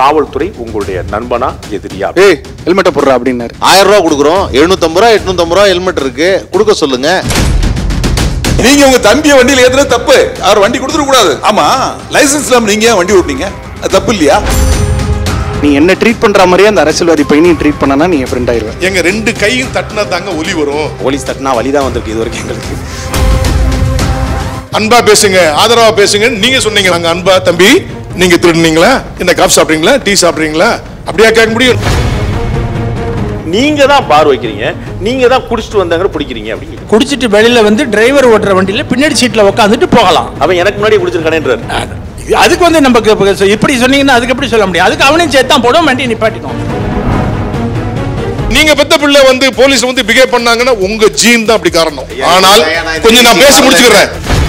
காவல்துறை உங்களுடைய நண்பனா எதிரியா ஏய் ஹெல்மெட்டை போடுறா அப்படின்னாரு ஆயிரம் ரூபா கொடுக்குறோம் எழுநூத்தம்பது ரூபா எட்நூத்தம்பது ரூபா ஹெல்மெட் இருக்கு கொடுக்க சொல்லுங்க நீங்க உங்க தம்பியை வண்டியில ஏத்துறது தப்பு அவர் வண்டி கொடுத்துட கூடாது ஆமா லைசன்ஸ் இல்லாம நீங்க ஏன் வண்டி ஓட்டுனீங்க அது தப்பு இல்லையா நீ என்ன ட்ரீட் பண்ற மாதிரியே அந்த அரசியல்வாதி பையனையும் ட்ரீட் பண்ணனா நீ என் ஃப்ரெண்ட் ஆயிருவேன் எங்க ரெண்டு கையும் தட்டினா தாங்க ஒலி வரும் போலீஸ் தட்டினா வழி தான் வந்திருக்கு இது வரைக்கும் எங்களுக்கு அன்பா பேசுங்க ஆதரவா பேசுங்க நீங்க சொன்னீங்க நாங்க அன்பா தம்பி நீங்க திருடுனீங்களா என்ன காஃபி சாப்பிட்றீங்களா டீ சாப்பிட்றீங்களா அப்படியா கேட்க முடியும் நீங்க தான் பார் வைக்கிறீங்க நீங்க தான் குடிச்சிட்டு வந்தாங்க பிடிக்கிறீங்க அப்படிங்க குடிச்சிட்டு வெளியில வந்து டிரைவர் ஓட்டுற வண்டியில பின்னாடி சீட்ல உட்காந்துட்டு போகலாம் அவன் எனக்கு முன்னாடி குடிச்சிருக்கானேன்றாரு இது- அதுக்கு வந்து நம்ம இப்ப- இப்ப இப்படி சொன்னீங்கன்னா அதுக்கு எப்படி சொல்ல முடியும் அதுக்கு அவனையும் சேர்த்து தான் போடும் வண்டியை நிப்பாட்டிக்கும் நீங்க பெத்த பிள்ளை வந்து போலீஸ் வந்து பிஹேவ் பண்ணாங்கன்னா உங்க ஜீன் தான் அப்படி காரணம் ஆனால் கொஞ்சம் நான் பேசி முடிச்சுக்கிறேன்